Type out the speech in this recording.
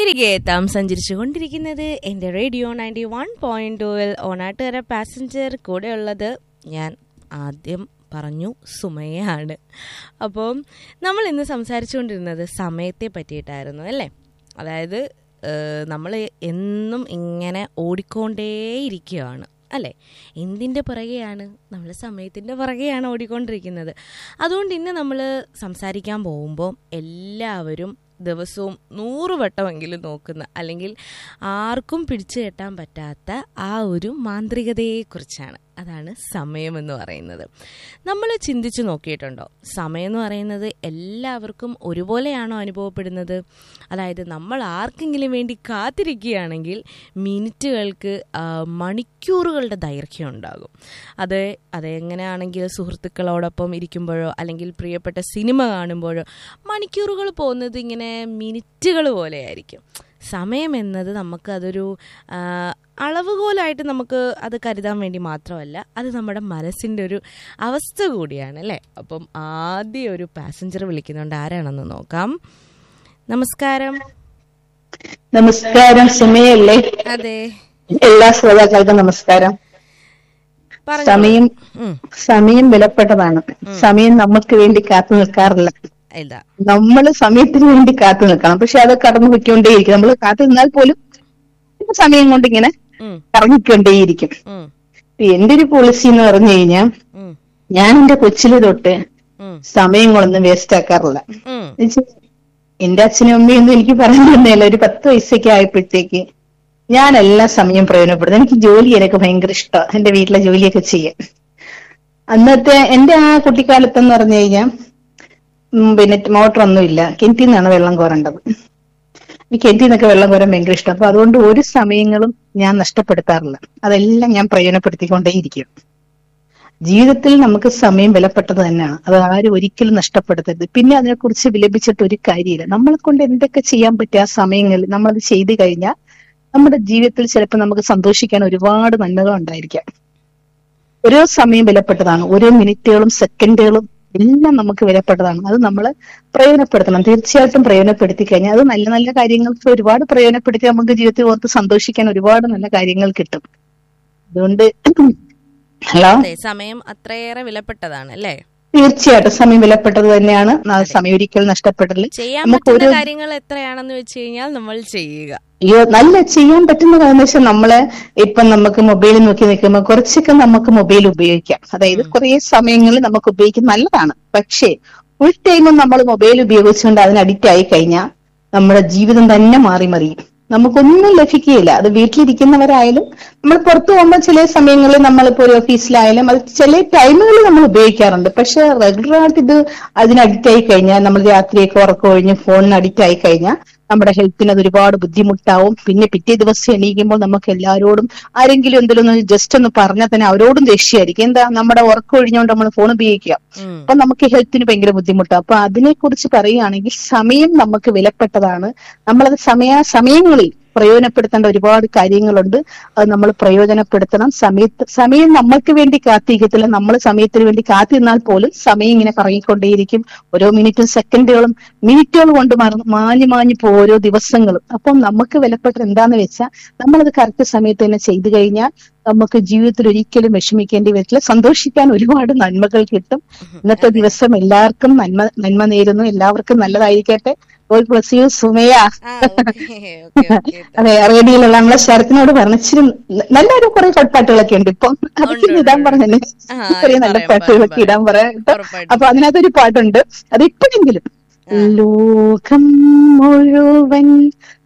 തിരികെ എത്താം സഞ്ചരിച്ചു കൊണ്ടിരിക്കുന്നത് എൻ്റെ റേഡിയോ നയൻറ്റി വൺ പോയിന്റ് ടൂവിൽ ഓണാട്ടുകര പാസഞ്ചർ കൂടെയുള്ളത് ഞാൻ ആദ്യം പറഞ്ഞു സുമയാണ് അപ്പം നമ്മൾ ഇന്ന് സംസാരിച്ചുകൊണ്ടിരുന്നത് സമയത്തെ പറ്റിയിട്ടായിരുന്നു അല്ലേ അതായത് നമ്മൾ എന്നും ഇങ്ങനെ ഓടിക്കൊണ്ടേയിരിക്കുകയാണ് അല്ലേ എന്തിൻ്റെ പുറകെയാണ് നമ്മൾ സമയത്തിൻ്റെ പുറകെയാണ് ഓടിക്കൊണ്ടിരിക്കുന്നത് അതുകൊണ്ട് ഇന്ന് നമ്മൾ സംസാരിക്കാൻ പോകുമ്പോൾ എല്ലാവരും ദിവസവും നൂറ് വട്ടമെങ്കിലും നോക്കുന്ന അല്ലെങ്കിൽ ആർക്കും പിടിച്ചു കെട്ടാൻ പറ്റാത്ത ആ ഒരു മാന്ത്രികതയെക്കുറിച്ചാണ് അതാണ് സമയമെന്ന് പറയുന്നത് നമ്മൾ ചിന്തിച്ചു നോക്കിയിട്ടുണ്ടോ സമയം എന്ന് പറയുന്നത് എല്ലാവർക്കും ഒരുപോലെയാണോ അനുഭവപ്പെടുന്നത് അതായത് നമ്മൾ ആർക്കെങ്കിലും വേണ്ടി കാത്തിരിക്കുകയാണെങ്കിൽ മിനിറ്റുകൾക്ക് മണിക്കൂറുകളുടെ ദൈർഘ്യം ഉണ്ടാകും അത് അതെങ്ങനെയാണെങ്കിൽ സുഹൃത്തുക്കളോടൊപ്പം ഇരിക്കുമ്പോഴോ അല്ലെങ്കിൽ പ്രിയപ്പെട്ട സിനിമ കാണുമ്പോഴോ മണിക്കൂറുകൾ പോകുന്നത് ഇങ്ങനെ മിനിറ്റുകൾ പോലെയായിരിക്കും സമയം എന്നത് നമുക്ക് അതൊരു അളവുകോലായിട്ട് നമുക്ക് അത് കരുതാൻ വേണ്ടി മാത്രമല്ല അത് നമ്മുടെ മനസ്സിൻ്റെ ഒരു അവസ്ഥ കൂടിയാണ് അല്ലേ അപ്പം ആദ്യം ഒരു പാസഞ്ചർ വിളിക്കുന്നുണ്ട് ആരാണെന്ന് നോക്കാം നമസ്കാരം നമസ്കാരം സുമയല്ലേ അതെ എല്ലാ ശ്രോതാക്കൾക്കും നമസ്കാരം സമയം സമയം വിലപ്പെട്ടതാണ് സമയം നമുക്ക് വേണ്ടി കാത്തു നിൽക്കാറില്ല ഇതാ നമ്മൾ സമയത്തിന് വേണ്ടി കാത്തു നിൽക്കണം പക്ഷെ അത് കടന്നു പൊയ്ക്കൊണ്ടേയിരിക്കും നമ്മൾ കാത്തു നിന്നാൽ പോലും സമയം കൊണ്ട് ഇങ്ങനെ കറങ്ങിക്കൊണ്ടേയിരിക്കും എന്റെ ഒരു പോളിസി എന്ന് പറഞ്ഞു കഴിഞ്ഞാൽ ഞാൻ എന്റെ കൊച്ചില് തൊട്ട് സമയങ്ങളൊന്നും വേസ്റ്റ് ആക്കാറില്ല എന്റെ അച്ഛനും അമ്മയൊന്നും എനിക്ക് പറഞ്ഞു തന്നെയല്ല ഒരു പത്ത് വയസ്സൊക്കെ ആയപ്പോഴത്തേക്ക് ഞാൻ എല്ലാ സമയം പ്രയോജനപ്പെടുന്നത് എനിക്ക് ജോലി എനിക്ക് ഭയങ്കര ഇഷ്ടമാണ് എന്റെ വീട്ടിലെ ജോലിയൊക്കെ ചെയ്യാൻ അന്നത്തെ എന്റെ ആ കുട്ടിക്കാലത്തെന്ന് പറഞ്ഞു കഴിഞ്ഞാൽ പിന്നെ മോട്ടർ ഒന്നുമില്ല കിണറ്റിൽ നിന്നാണ് വെള്ളം കോരേണ്ടത് ഈ കിണറ്റിൽ നിന്നൊക്കെ വെള്ളം കോരാൻ ഭയങ്കര ഇഷ്ടം അപ്പൊ അതുകൊണ്ട് ഒരു സമയങ്ങളും ഞാൻ നഷ്ടപ്പെടുത്താറില്ല അതെല്ലാം ഞാൻ പ്രയോജനപ്പെടുത്തിക്കൊണ്ടേയിരിക്കും ജീവിതത്തിൽ നമുക്ക് സമയം വിലപ്പെട്ടത് തന്നെയാണ് അത് ആരും ഒരിക്കലും നഷ്ടപ്പെടുത്തരുത് പിന്നെ അതിനെക്കുറിച്ച് വിലപിച്ചിട്ട് ഒരു കാര്യമില്ല നമ്മളെ കൊണ്ട് എന്തൊക്കെ ചെയ്യാൻ പറ്റിയ ആ സമയങ്ങളിൽ നമ്മളത് ചെയ്തു കഴിഞ്ഞാൽ നമ്മുടെ ജീവിതത്തിൽ ചിലപ്പോൾ നമുക്ക് സന്തോഷിക്കാൻ ഒരുപാട് നന്മകൾ ഉണ്ടായിരിക്കാം ഓരോ സമയം വിലപ്പെട്ടതാണ് ഓരോ മിനിറ്റുകളും സെക്കൻഡുകളും എല്ലാം നമുക്ക് വിലപ്പെട്ടതാണ് അത് നമ്മൾ പ്രയോജനപ്പെടുത്തണം തീർച്ചയായിട്ടും പ്രയോജനപ്പെടുത്തി കഴിഞ്ഞാൽ അത് നല്ല നല്ല കാര്യങ്ങൾക്ക് ഒരുപാട് പ്രയോജനപ്പെടുത്തി നമുക്ക് ജീവിതത്തിൽ ഓർത്ത് സന്തോഷിക്കാൻ ഒരുപാട് നല്ല കാര്യങ്ങൾ കിട്ടും അതുകൊണ്ട് ഹലോ സമയം അത്രയേറെ വിലപ്പെട്ടതാണ് അല്ലേ തീർച്ചയായിട്ടും സമയം വിലപ്പെട്ടത് തന്നെയാണ് സമയം ഒരിക്കലും നഷ്ടപ്പെടില്ല ചെയ്യാൻ പറ്റുന്ന കാര്യങ്ങൾ എത്രയാണെന്ന് വെച്ച് കഴിഞ്ഞാൽ നമ്മൾ ചെയ്യുക അയ്യോ നല്ല ചെയ്യാൻ പറ്റുന്ന കാര്യം വെച്ചാൽ നമ്മള് ഇപ്പൊ നമുക്ക് മൊബൈൽ നോക്കി നിൽക്കുമ്പോൾ കുറച്ചൊക്കെ നമുക്ക് മൊബൈൽ ഉപയോഗിക്കാം അതായത് കുറെ സമയങ്ങളിൽ നമുക്ക് ഉപയോഗിക്കുന്നത് നല്ലതാണ് പക്ഷേ ഫുൾ ടൈമും നമ്മൾ മൊബൈൽ ഉപയോഗിച്ചുകൊണ്ട് അതിന് അഡിക്റ്റ് ആയി കഴിഞ്ഞാൽ നമ്മുടെ ജീവിതം തന്നെ മാറി മറിയും നമുക്കൊന്നും ലഭിക്കുകയില്ല അത് വീട്ടിലിരിക്കുന്നവരായാലും നമ്മൾ പുറത്തു പോകുമ്പോൾ ചില സമയങ്ങളിൽ നമ്മളിപ്പോ ഒരു ഓഫീസിലായാലും അത് ചില ടൈമുകളിൽ നമ്മൾ ഉപയോഗിക്കാറുണ്ട് പക്ഷെ റെഗുലറായിട്ട് ഇത് അതിന് അഡിക്റ്റ് ആയി കഴിഞ്ഞാൽ നമ്മൾ രാത്രിയൊക്കെ ഉറക്കം ഒഴിഞ്ഞ് ഫോണിന് അഡിക്റ്റ് ആയി കഴിഞ്ഞാൽ നമ്മുടെ ഹെൽത്തിന് അത് ഒരുപാട് ബുദ്ധിമുട്ടാവും പിന്നെ പിറ്റേ ദിവസം എണീക്കുമ്പോൾ നമുക്ക് എല്ലാവരോടും ആരെങ്കിലും എന്തെങ്കിലും ഒന്ന് ജസ്റ്റ് ഒന്ന് പറഞ്ഞാൽ തന്നെ അവരോടും ദേഷ്യമായിരിക്കും എന്താ നമ്മുടെ ഉറക്കം ഒഴിഞ്ഞുകൊണ്ട് നമ്മൾ ഫോൺ ഉപയോഗിക്കുക അപ്പൊ നമുക്ക് ഹെൽത്തിന് ഭയങ്കര ബുദ്ധിമുട്ടാണ് അപ്പൊ അതിനെ കുറിച്ച് പറയുകയാണെങ്കിൽ സമയം നമുക്ക് വിലപ്പെട്ടതാണ് നമ്മളത് സമയ സമയങ്ങളിൽ പ്രയോജനപ്പെടുത്തേണ്ട ഒരുപാട് കാര്യങ്ങളുണ്ട് അത് നമ്മൾ പ്രയോജനപ്പെടുത്തണം സമയത്ത് സമയം നമ്മൾക്ക് വേണ്ടി കാത്തിരിക്കത്തില്ല നമ്മൾ സമയത്തിന് വേണ്ടി കാത്തിരുന്നാൽ പോലും സമയം ഇങ്ങനെ കറങ്ങിക്കൊണ്ടേയിരിക്കും ഓരോ മിനിറ്റും സെക്കൻഡുകളും മിനിറ്റുകൾ കൊണ്ട് മാഞ്ഞു മാഞ്ഞു പോകും ഓരോ ദിവസങ്ങളും അപ്പം നമുക്ക് വിലപ്പെട്ടത് എന്താന്ന് വെച്ചാൽ നമ്മളത് കറക്റ്റ് സമയത്ത് തന്നെ ചെയ്തു കഴിഞ്ഞാൽ നമുക്ക് ജീവിതത്തിൽ ഒരിക്കലും വിഷമിക്കേണ്ടി വരില്ല സന്തോഷിക്കാൻ ഒരുപാട് നന്മകൾ കിട്ടും ഇന്നത്തെ ദിവസം എല്ലാവർക്കും നന്മ നന്മ നേരുന്നു എല്ലാവർക്കും നല്ലതായിരിക്കട്ടെ ഗോൾ പ്ലസ് യു സുമയ അതെ റേഡിയോയിലുള്ള നമ്മളെ ശരത്തിനോട് പറഞ്ഞു ഇച്ചിരി നല്ലൊരു കുറെ പാട്ടുകളൊക്കെ ഉണ്ട് ഇപ്പം അതൊക്കെ ഇടാൻ പറഞ്ഞല്ലേ കുറെ നല്ല പാട്ടുകളൊക്കെ ഇടാൻ പറയാം അപ്പൊ അതിനകത്തൊരു പാട്ടുണ്ട് അത് ഇപ്പോഴെങ്കിലും ലോകം മുഴുവൻ